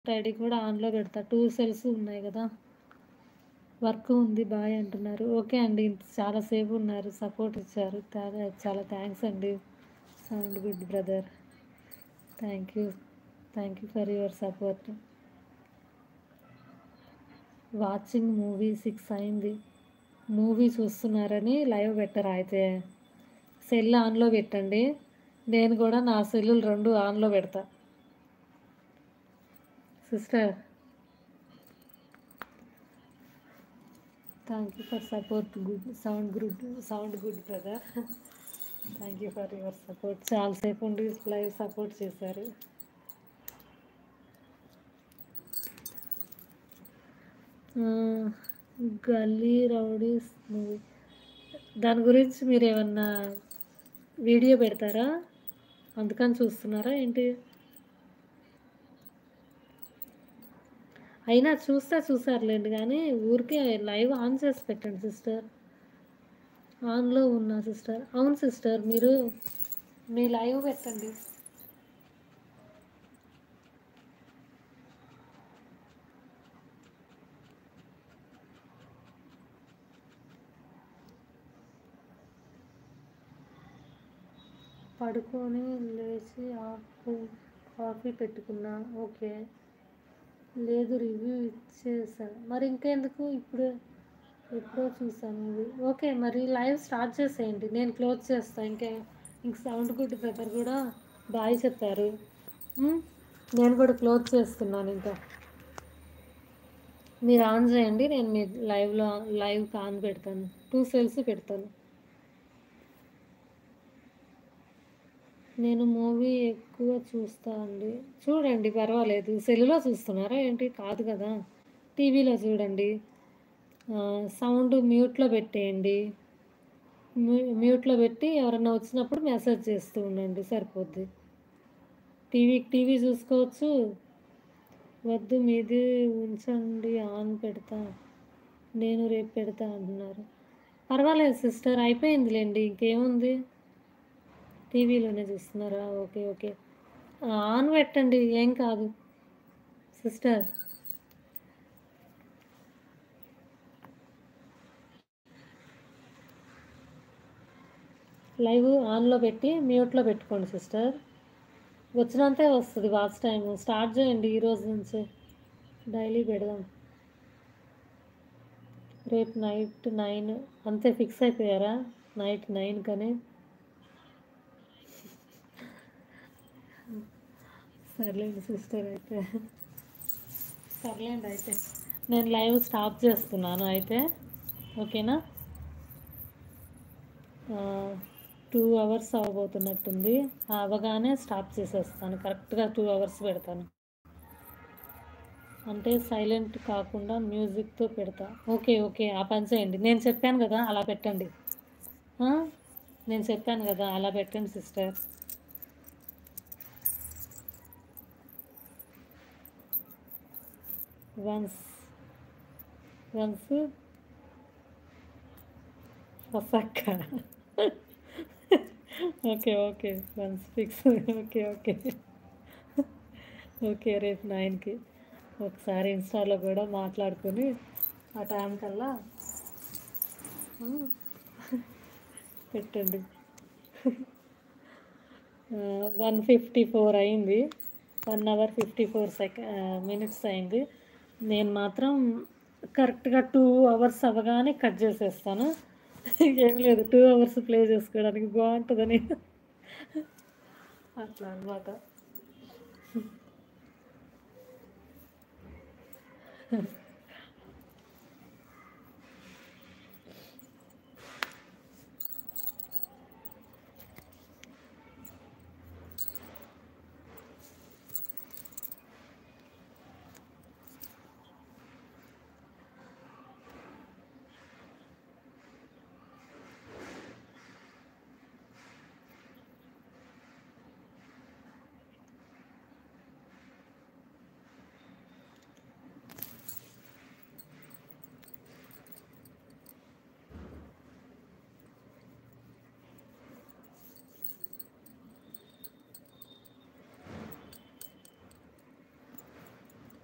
ID కూడా ఆన్లో పెడతా టూ సెల్స్ ఉన్నాయి కదా వర్క్ ఉంది బాయ్ అంటున్నారు ఓకే అండి చాలాసేపు ఉన్నారు సపోర్ట్ ఇచ్చారు చాలా చాలా థ్యాంక్స్ అండి sound good brother thank you thank you for your support watching movie six అయింది మూవీ చూస్తున్నారని లైవ్ పెట్టరా అయితే సెల్ ఆన్లో పెట్టండి నేను కూడా నా సెల్లులు రెండు ఆన్లో పెడతా sister thank you for support good sound good sound good brother thank you for your support చాలాసేపు ఉండి లైవ్ సపోర్ట్ చేశారు గల్లీ రౌడీస్ మూవీ దాని గురించి మీరు ఏమన్నా వీడియో పెడతారా అందుకని చూస్తున్నారా ఏంటి అయినా చూస్తే చూసారులేండి కానీ ఊరికే లైవ్ ఆన్ చేసి పెట్టండి సిస్టర్ ఆన్లో ఉన్నా సిస్టర్ అవును సిస్టర్ మీరు మీ లైవ్ పెట్టండి పడుకొని లేచి ఆపు కాఫీ పెట్టుకున్నా ఓకే లేదు రివ్యూ ఇచ్చేసా మరి ఇంకెందుకు ఇప్పుడు ఎప్పుడో చూసాను ఇది ఓకే మరి లైవ్ స్టార్ట్ చేసేయండి నేను క్లోజ్ చేస్తాను ఇంకా ఇంక సౌండ్ గుడ్ బ్రదర్ కూడా బాయ్ చెప్పారు ఉమ్, నేను కూడా క్లోజ్ చేస్తున్నాను ఇంకా మీరు ఆన్ చేయండి నేను మీ లైవ్లో లైవ్కి ఆన్ పెడతాను టూ సెల్స్ పెడతాను నేను మూవీ ఎక్కువ చూస్తా అండి చూడండి పర్వాలేదు సెల్లులో చూస్తున్నారా ఏంటి కాదు కదా టీవీలో చూడండి ఆ, సౌండ్ మ్యూట్లో పెట్టేయండి మ్యూ- మ్యూట్లో పెట్టి ఎవరన్నా వచ్చినప్పుడు మెసేజ్ చేస్తూ ఉండండి సరిపోద్ది టీవీ టీవీ చూసుకోవచ్చు వద్దు మీది ఉంచండి ఆన్ పెడతా నేను రేపు పెడతా అంటున్నారు పర్వాలేదు సిస్టర్ అయిపోయిందిలేండి ఇంకేముంది టీవీలోనే చూస్తున్నారా ఓకే ఓకే ఆ, ఆన్ పెట్టండి ఏం కాదు సిస్టర్ లైవ్ ఆన్లో పెట్టి మ్యూట్లో పెట్టుకోండి సిస్టర్ వచ్చినంతే వస్తుంది వాచ్ టైం స్టార్ట్ చేయండి ఈ రోజు నుంచి డైలీ పెడదాం రేపు నైట్ నైన్ అంతే ఫిక్స్ అయిపోయారా నైట్ నైన్ కానీ సర్లేండి సిస్టర్ అయితే సర్లేండి అయితే నేను లైవ్ స్టాప్ చేస్తున్నాను అయితే ఓకేనా టూ అవర్స్ అవ్వబోతున్నట్టుంది అవగానే స్టాప్ చేసేస్తాను కరెక్ట్గా టూ అవర్స్ పెడతాను అంటే సైలెంట్ కాకుండా మ్యూజిక్తో పెడతా ఓకే ఓకే ఆ పని చేయండి నేను చెప్పాను కదా అలా పెట్టండి ఆ? నేను చెప్పాను కదా అలా పెట్టండి సిస్టర్ వన్స్ వన్స్ ఫసక్క okay okay once fix okay okay okay రేపు నైన్కి ఒకసారి ఇన్స్టాలో కూడా మాట్లాడుకొని ఆ టైం కల్లా పెట్టండి వన్ ఫిఫ్టీ ఫోర్ అయింది వన్ అవర్ ఫిఫ్టీ ఫోర్ సెక మినిట్స్ అయింది నేను మాత్రం కరెక్ట్గా టూ అవర్స్ అవ్వగానే కట్ చేసేస్తాను ఏం లేదు టూ అవర్స్ ప్లే చేసుకోవడానికి బాగుంటుందని అట్లా అనమాట